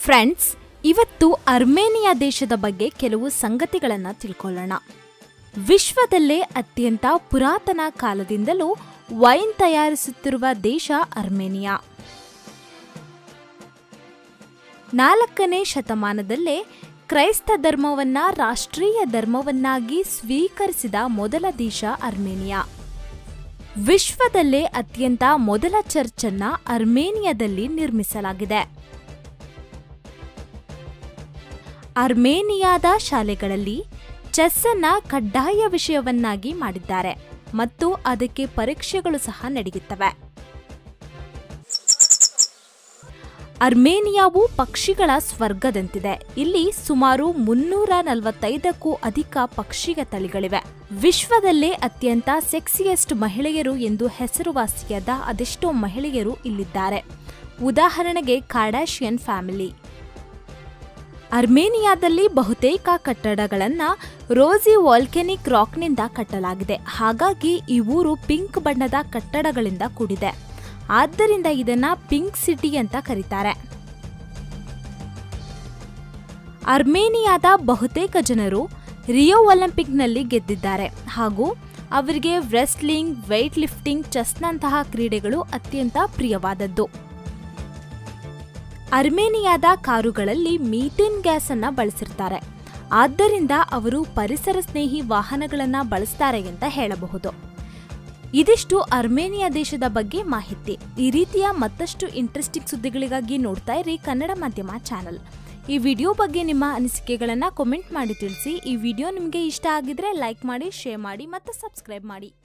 friends ಇವತ್ತು Armenia ದೇಶದ ಬಗ್ಗೆ ಕೆಲವು ಸಂಗತಿಗಳನ್ನು ತಿಳ್ಕೊಳ್ಳೋಣ ವಿಶ್ವದಲ್ಲೇ ಅತ್ಯಂತ ಪುರಾತನ ಕಾಲದಿಂದಲೂ ವೈನ್ ತಯಾರಿಸುತ್ತಿರುವ ದೇಶ ಅರ್ಮೇನಿಯಾ ನಾಲ್ಕನೇ ಶತಮಾನದಲ್ಲೇ ಕ್ರೈಸ್ತ ಧರ್ಮವನ್ನ ರಾಷ್ಟ್ರೀಯ ಧರ್ಮವನ್ನಾಗಿ ಸ್ವೀಕರಿಸಿದ ಮೊದಲ ದೇಶ ಅರ್ಮೇನಿಯಾ ವಿಶ್ವದಲ್ಲೇ ಅತ್ಯಂತ ಮೊದಲ ಚರ್ಚನ್ನ ಅರ್ಮೇನಿಯಾದಲ್ಲಿ ನಿರ್ಮಿಸಲಾಗಿದೆ ಅರ್ಮೇನಿಯಾದ ಶಾಲೆಗಳಲ್ಲಿ ಚೆಸ್ ಅನ್ನ ಕಡ್ಡಾಯ ವಿಷಯವನ್ನಾಗಿ ಮಾಡಿದ್ದಾರೆ ಮತ್ತು ಅದಕ್ಕೆ ಪರೀಕ್ಷೆಗಳು ಸಹ ನಡೆಯುತ್ತವೆ ಅರ್ಮೇನಿಯಾವು ಪಕ್ಷಿಗಳ ಸ್ವರ್ಗದಂತಿದೆ ಇಲ್ಲಿ ಸುಮಾರು ಮುನ್ನೂರ ನಲವತ್ತೈದಕ್ಕೂ ಅಧಿಕ ಪಕ್ಷಿಯ ತಳಿಗಳಿವೆ ವಿಶ್ವದಲ್ಲೇ ಅತ್ಯಂತ ಸೆಕ್ಸಿಯೆಸ್ಟ್ ಮಹಿಳೆಯರು ಎಂದು ಹೆಸರುವಾಸಿಯಾದ ಅದೆಷ್ಟೋ ಮಹಿಳೆಯರು ಇಲ್ಲಿದ್ದಾರೆ ಉದಾಹರಣೆಗೆ ಕಾರ್ಡಾಶಿಯನ್ ಫ್ಯಾಮಿಲಿ ಅರ್ಮೇನಿಯಾದಲ್ಲಿ ಬಹುತೇಕ ಕಟ್ಟಡಗಳನ್ನು ರೋಸಿ ವಾಲ್ಕೆನಿಕ್ ರಾಕ್ನಿಂದ ಕಟ್ಟಲಾಗಿದೆ ಹಾಗಾಗಿ ಈ ಊರು ಪಿಂಕ್ ಬಣ್ಣದ ಕಟ್ಟಡಗಳಿಂದ ಕೂಡಿದೆ ಆದ್ದರಿಂದ ಇದನ್ನ ಪಿಂಕ್ ಸಿಟಿ ಅಂತ ಕರೀತಾರೆ ಅರ್ಮೇನಿಯಾದ ಬಹುತೇಕ ಜನರು ರಿಯೋ ಒಲಿಂಪಿಕ್ನಲ್ಲಿ ಗೆದ್ದಿದ್ದಾರೆ ಹಾಗೂ ಅವರಿಗೆ ರೆಸ್ಲಿಂಗ್ ವೆಯ್ಟ್ ಲಿಫ್ಟಿಂಗ್ ಚೆಸ್ನಂತಹ ಕ್ರೀಡೆಗಳು ಅತ್ಯಂತ ಪ್ರಿಯವಾದದ್ದು ಅರ್ಮೇನಿಯಾದ ಕಾರುಗಳಲ್ಲಿ ಮೀಥೇನ್ ಗ್ಯಾಸ್ ಅನ್ನ ಬಳಸಿರ್ತಾರೆ ಆದ್ದರಿಂದ ಅವರು ಪರಿಸರ ಸ್ನೇಹಿ ವಾಹನಗಳನ್ನ ಬಳಸ್ತಾರೆ ಅಂತ ಹೇಳಬಹುದು ಇದಿಷ್ಟು ಅರ್ಮೇನಿಯಾ ದೇಶದ ಬಗ್ಗೆ ಮಾಹಿತಿ ಈ ರೀತಿಯ ಮತ್ತಷ್ಟು ಇಂಟ್ರೆಸ್ಟಿಂಗ್ ಸುದ್ದಿಗಳಿಗಾಗಿ ನೋಡ್ತಾ ಇರಿ ಕನ್ನಡ ಮಾಧ್ಯಮ ಚಾನಲ್ ಈ ವಿಡಿಯೋ ಬಗ್ಗೆ ನಿಮ್ಮ ಅನಿಸಿಕೆಗಳನ್ನು ಕಾಮೆಂಟ್ ಮಾಡಿ ತಿಳಿಸಿ ಈ ವಿಡಿಯೋ ನಿಮಗೆ ಇಷ್ಟ ಆಗಿದ್ರೆ ಲೈಕ್ ಮಾಡಿ ಶೇರ್ ಮಾಡಿ ಮತ್ತು ಸಬ್ಸ್ಕ್ರೈಬ್ ಮಾಡಿ